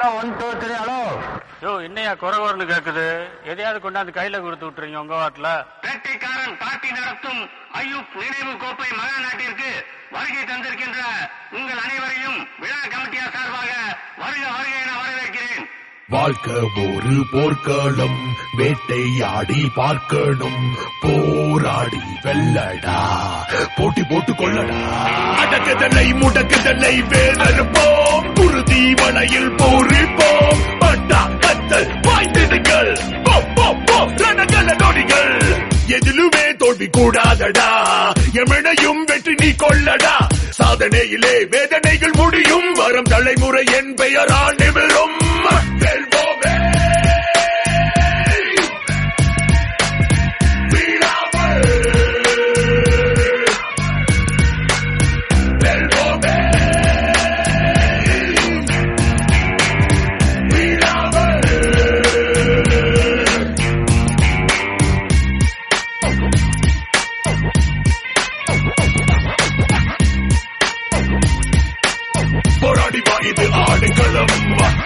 Hello one two three hello யோ என்னையா குறை குறைன்னு கேக்குது எதையாவது கொண்டாந்து கையில கொடுத்து விட்டுறீங்க உங்க வாட்டில வேட்டைக்காரன் பார்ட்டி நடத்தும் ஐயூப் நினைவு கோப்பை மகாநாட்டிற்கு வருகை தந்திருக்கின்ற உங்கள் அனைவரையும் விழா கமிட்டியார் சார்பாக வருக வருக என வரவேற்கிறேன் வாழ்க்கை ஒரு போர்க்களம் வேட்டையாடி பார்க்கணும் போராடி வெல்லடா போட்டி போட்டு கொள்ளடா அடக்குதலை முடக்குதலை வேறறுப்போம் குருதி வலையில் போரிப்போம் பட்டா கத்தல் பாய்ந்திடுங்கள் போ, போ, போ, ரணகல நொடிகள் எதிலுமே தோல்வி கூடாதடா எமனையும் வெற்றி நீ கொள்ளடா சாதனையிலே வேதனைகள் முடியும் வரும் தலைமுறை என் பெயரால் நிமிரும் வெல்வோமே வீழாமல். வெல்வோமே வீழாமல். போராடி வா இது ஆடுகளம்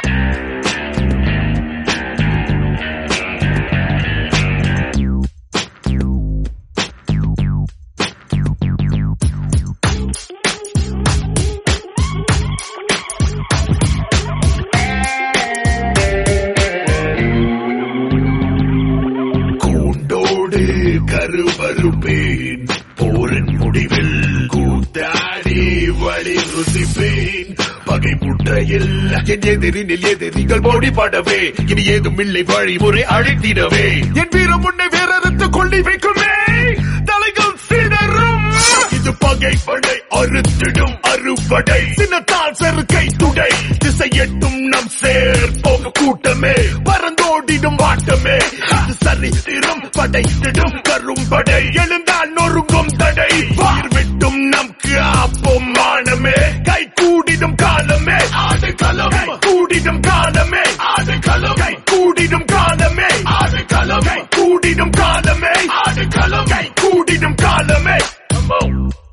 கூண்டோடு கருவறுப்பேன் போரின் முடிவில் கூத்தாடி வழி ருசிப்பேன் பகை முற்றையில் என் எதிரினில் எதிரிகள் மோடி படவே இனி ஏதும் இல்லை வழிமுறை அழைத்திடவே என் வீரம் முன்னே வேறறுத்து கொள்ளி வைக்குமே தலைகள் சிதறும் இது பகை படை அறுத்திடும் அறுபடை சின்னத்தால் செருக்கை துடை திசை எட்டும் நம் சேர் போக கூட்டமே பறந்தோடிடும் வாட்டமே அது சரித்திரம் படைத்திடும் கரும்படை எழுந்தால் நொறுங்கும் தடை வார் விட்டும் நம் காப்போம் மானமே கை கூடிடும் காலமே ஆடு களம் கை கூடிடும் காலமே ஆடு களம் கை கூடிடும் காலமே ஆடு களம் கை கூடிடும் காலமே ஆடு களம் கை கூடிடும் காலமே Come on.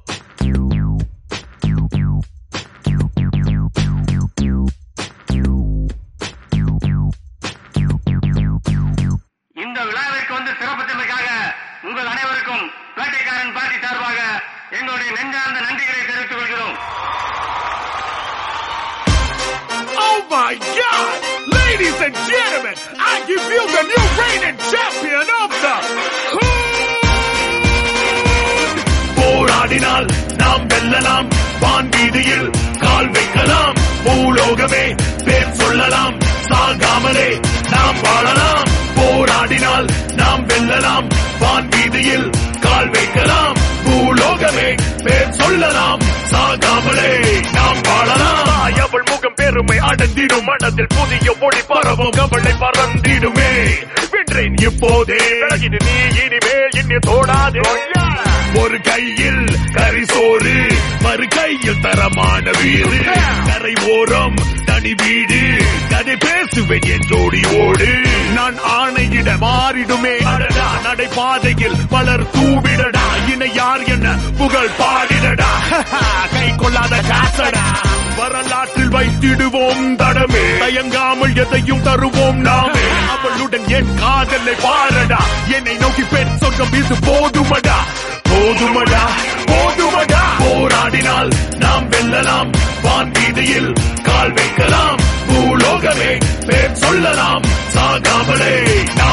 இந்த விழாவிற்கு வந்து சிறப்பித்தமைக்காக உங்கள் அனைவருக்கும் வேட்டைக்காரன் பார்ட்டி சார்பாக எங்களுடைய நெஞ்சார்ந்த நன்றிகளை தெரிவித்துக் கொள்கிறோம் Oh my God! Ladies and gentlemen, I give you the new reigning champion of the போராடினால் நாம் வெல்லலாம் வான் வீதியில் கால் வைக்கலாம் பூலோகமே பேர் சொல்லலாம் சாகாமலே நாம் வாழலாம் போராடினால் நாம் வெல்லலாம் வான் வீதியில் கால் வைக்கலாம் பூலோகமே பேர் சொல்லலாம் சாகாமலே நாம் வாழலாம் அவள் முகம் பெருமை அடர்ந்திடும் மனதில் புதிய ஒளி பரவும் கவலை பறந்திடுமே வென்றேன் இப்போதே விலகிடு நீ இனிமேல் இன்னி தோடாதே ஒரு கையில் கரிசோறு மறு கையில் தரமான வீடு கரை ஓரம் தனி வீடு கதை பேசுவேன் என் ஜோடி ஓடு நான் ஆணையிட மாறிடுமே அடடா நடைபாதையில் பலர் தூவிடடா இணை யார் என்ன புகழ் பாடிடடா கை கொள்ளாத காசடா வரலாற்றில் வைத்திடுவோம் தடமே தயங்காமல் எதையும் தருவோம் நாமே அவளுடன் என் காதலை பாரடா என்னை நோக்கி பெண் சொர்க்கம் இது போதுமடா போதுமடா போதுமடா போராடினால் நாம் வெல்லலாம் வான் வீதியில் கால் வைக்கலாம் பூலோகமே பேர் சொல்லலாம் சாகாமலே